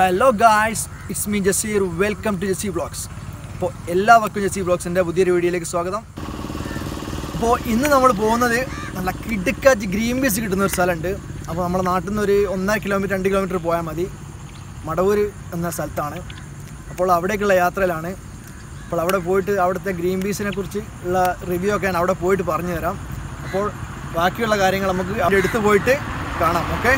Hello guys it's me Jaseer welcome to Jaseer vlogs അപ്പോൾ എല്ലാവർക്കും ജസീർ വ്ളോഗ്സിൻ്റെ പുതിയൊരു വീഡിയോയിലേക്ക് സ്വാഗതം അപ്പോൾ ഇന്ന് നമ്മൾ പോകുന്നത് നല്ല കിടുക്കാച്ച് ഗ്രീൻ പീസ് കിട്ടുന്ന ഒരു സ്ഥലമുണ്ട് അപ്പോൾ നമ്മുടെ നാട്ടിൽ നിന്ന് ഒരു ഒന്നര കിലോമീറ്റർ രണ്ട് കിലോമീറ്റർ പോയാൽ മതി മടവൂർ എന്ന സ്ഥലത്താണ് അപ്പോൾ അവിടേക്കുള്ള യാത്രയിലാണ് അപ്പോൾ അവിടെ പോയിട്ട് അവിടുത്തെ ഗ്രീൻ പീസിനെ കുറിച്ച് ഉള്ള റിവ്യൂ ഒക്കെ ഞാൻ അവിടെ പോയിട്ട് പറഞ്ഞു തരാം അപ്പോൾ ബാക്കിയുള്ള കാര്യങ്ങൾ നമുക്ക് അവിടെ എടുത്ത് പോയിട്ട് കാണാം ഓക്കെ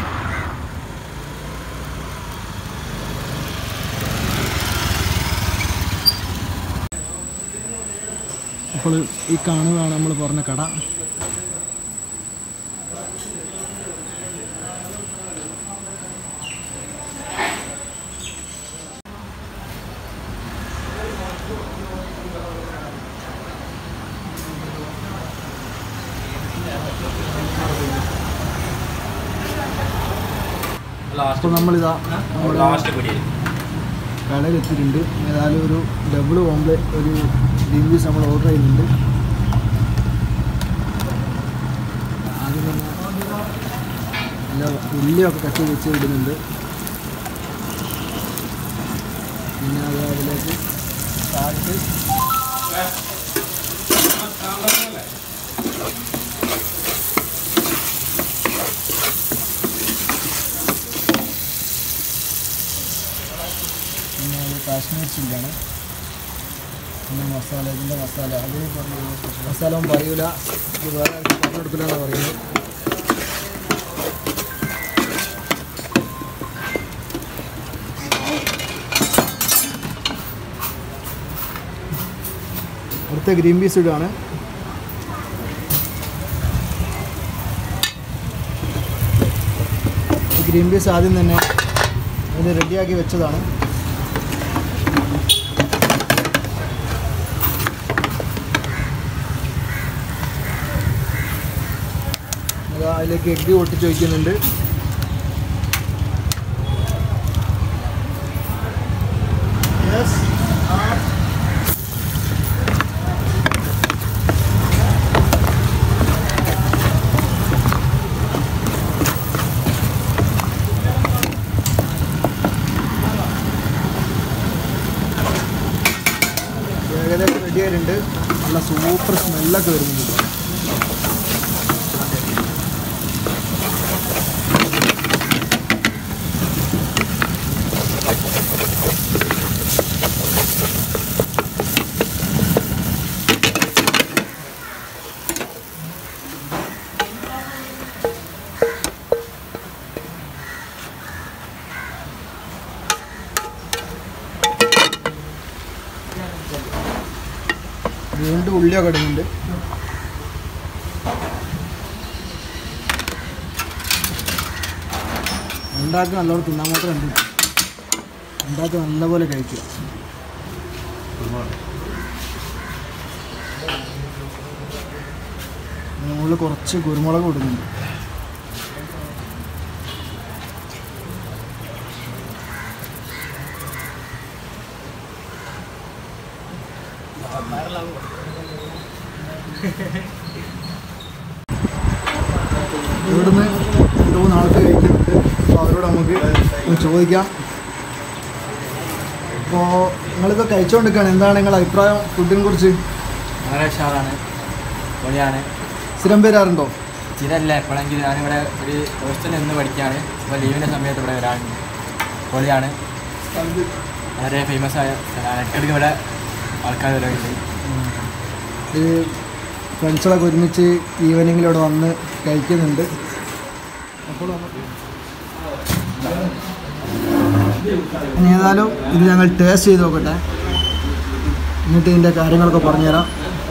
അപ്പോൾ ഈ കാണുന്നതാണ് നമ്മൾ പറഞ്ഞ കട അപ്പോൾ നമ്മളിതാ നമ്മുടെ ലാസ്റ്റ് പിടി കടയിൽ എത്തിയിട്ടുണ്ട് ഏതായാലും ഒരു ഡബിൾ ഓംലെറ്റ് ഒരു ഗ്രീൻ പീസ് നമ്മൾ ഓർഡർ ചെയ്യുന്നുണ്ട് ആദ്യം തന്നെ നല്ല ഉള്ളിയൊക്കെ കട്ട് ചെയ്ത് വെച്ച് ഇടുന്നുണ്ട് പിന്നെ അത് അതിലേക്ക് സാൾട്ട് പിന്നെ അത് കാശ്മീർ ചില്ലിയാണ് പിന്നെ മസാല ഇതിൻ്റെ മസാല അത് മസാല ഒന്നും പറയൂല ഇത് വേറെ ആർക്കും പറഞ്ഞു കൊടുക്കില്ല എന്നാണ് പറയുന്നത് അടുത്ത ഗ്രീൻ പീസ് ഇടുകയാണ് ഈ ഗ്രീൻ പീസ് ആദ്യം തന്നെ ഇത് റെഡിയാക്കി വെച്ചതാണ് അത് അതിലേക്ക് എഗ്ഗ് പൊട്ടിച്ച് വയ്ക്കുന്നുണ്ട് Yes. ഏകദേശം റെഡി ആയിട്ടുണ്ട് നല്ല സൂപ്പർ സ്മെല്ലൊക്കെ വരുന്നുണ്ട് വീണ്ടും ഉള്ളിയൊക്കെ ഇടുന്നുണ്ട് ഉണ്ടാക്കി നല്ലോണം തിന്നാൻ മാത്രം ഉണ്ട് ഉണ്ടാക്കി നല്ലപോലെ കഴിക്കുക മുകളിൽ കുറച്ച് കുരുമുളക് ഇടുന്നുണ്ട് ഇവിടുന്ന് രണ്ട് മൂന്ന് ആൾക്ക് കഴിക്കുന്നുണ്ട് അപ്പോൾ അവരോട് നമുക്ക് ഒന്ന് ചോദിക്കാം അപ്പോൾ നിങ്ങളിപ്പോൾ കഴിച്ചുകൊണ്ടിരിക്കുകയാണ് എന്താണ് നിങ്ങളുടെ അഭിപ്രായം ഫുഡിനെ കുറിച്ച് വളരെ ഉഷാറാണ് പൊളിയാണ് സ്ഥിരം വരാറുണ്ടോ സ്ഥിരമല്ല എപ്പോഴെങ്കിലും ഞാനിവിടെ ഒരു ഹോസ്റ്റലിൽ നിന്ന് പഠിക്കുകയാണ് അപ്പോൾ ലീവിൻ്റെ സമയത്ത് ഇവിടെ വരാറുണ്ട് പൊളിയാണ് വളരെ ഫേമസ് ആയ സ്ഥലമാണ് ഇടയ്ക്കിടയ്ക്ക് ഇവിടെ ആൾക്കാർ വരുന്നുണ്ട് ഈ ഫ്രണ്ട്സുകളൊക്കെ ഒരുമിച്ച് ഈവനിങ്ങിൽ ഇവിടെ വന്ന് കഴിക്കുന്നുണ്ട് അപ്പോൾ നമുക്ക് ഇനി ഏതായാലും ഇത് ഞങ്ങൾ ടേസ്റ്റ് ചെയ്ത് നോക്കട്ടെ എന്നിട്ട് ഇതിൻ്റെ കാര്യങ്ങളൊക്കെ പറഞ്ഞുതരാം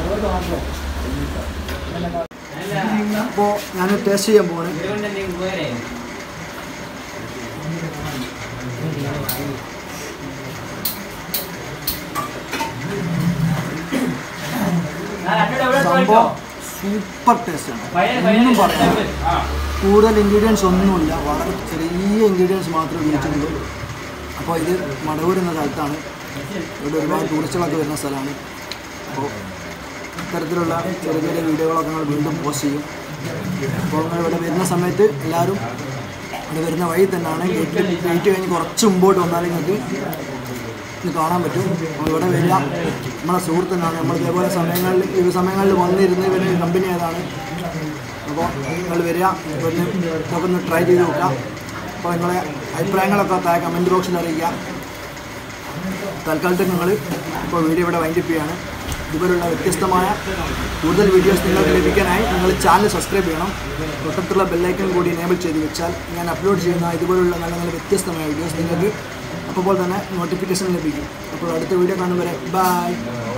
അപ്പോൾ ഞാൻ ടേസ്റ്റ് ചെയ്യാൻ പോവാണ് സംഭവം സൂപ്പർ ടേസ്റ്റാണ് ഒന്നും പറയാം കൂടുതൽ ഇൻഗ്രീഡിയൻസ് ഒന്നുമില്ല വളരെ ചെറിയ ഇൻഗ്രീഡിയൻസ് മാത്രമേ ഉപയോഗിച്ചിട്ടുള്ളൂ അപ്പോൾ ഇത് മടവൂർ എന്ന സ്ഥലത്താണ് ഇവിടെ ഒരുപാട് ടൂറിസ്റ്റുകളൊക്കെ വരുന്ന സ്ഥലമാണ് അപ്പോൾ ഇത്തരത്തിലുള്ള ചെറിയ ചെറിയ വീഡിയോകളൊക്കെ ഞങ്ങൾ വീണ്ടും പോസ്റ്റ് ചെയ്യും അപ്പോൾ നിങ്ങൾ ഇവിടെ വരുന്ന സമയത്ത് എല്ലാവരും ഇവിടെ വരുന്ന വഴി തന്നെയാണ് ഗേറ്റ് ഗേറ്റ് കഴിഞ്ഞ് കുറച്ച് മുമ്പോട്ട് വന്നാൽ നിങ്ങൾക്ക് ഇത് കാണാൻ പറ്റും അപ്പോൾ ഇവിടെ വരിക നമ്മളെ സുഹൃത്തുനാണ് നമ്മൾ ഇതേപോലെ സമയങ്ങളിൽ ഈ സമയങ്ങളിൽ വന്നിരുന്ന് വരുന്ന കമ്പനി ഏതാണ് അപ്പോൾ നിങ്ങൾ വരിക ഇവിടുന്ന് ഇതൊക്കെ ഒന്ന് ട്രൈ ചെയ്ത് നോക്കുക അപ്പോൾ നിങ്ങളെ അഭിപ്രായങ്ങളൊക്കെ താഴെ കമൻറ്റ് ബോക്സിൽ അറിയിക്കുക തൽക്കാലത്തേക്ക് നിങ്ങൾ ഇപ്പോൾ വീഡിയോ ഇവിടെ വൈൻഡപ്പ് ചെയ്യുകയാണ് ഇതുപോലുള്ള വ്യത്യസ്തമായ കൂടുതൽ വീഡിയോസ് നിങ്ങൾക്ക് ലഭിക്കാനായി നിങ്ങൾ ചാനൽ സബ്സ്ക്രൈബ് ചെയ്യണം തൊട്ടടുത്തുള്ള ബെല്ലൈക്കൺ കൂടി എനേബിൾ ചെയ്ത് വെച്ചാൽ ഞാൻ അപ്ലോഡ് ചെയ്യുന്ന ഇതുപോലുള്ള നല്ല നല്ല വ്യത്യസ്തമായ വീഡിയോസ് നിങ്ങൾക്ക് അപ്പോൾ തന്നെ നോട്ടിഫിക്കേഷൻ ലഭിക്കും അപ്പോൾ അടുത്ത വീഡിയോ കാണും വരെ ബൈ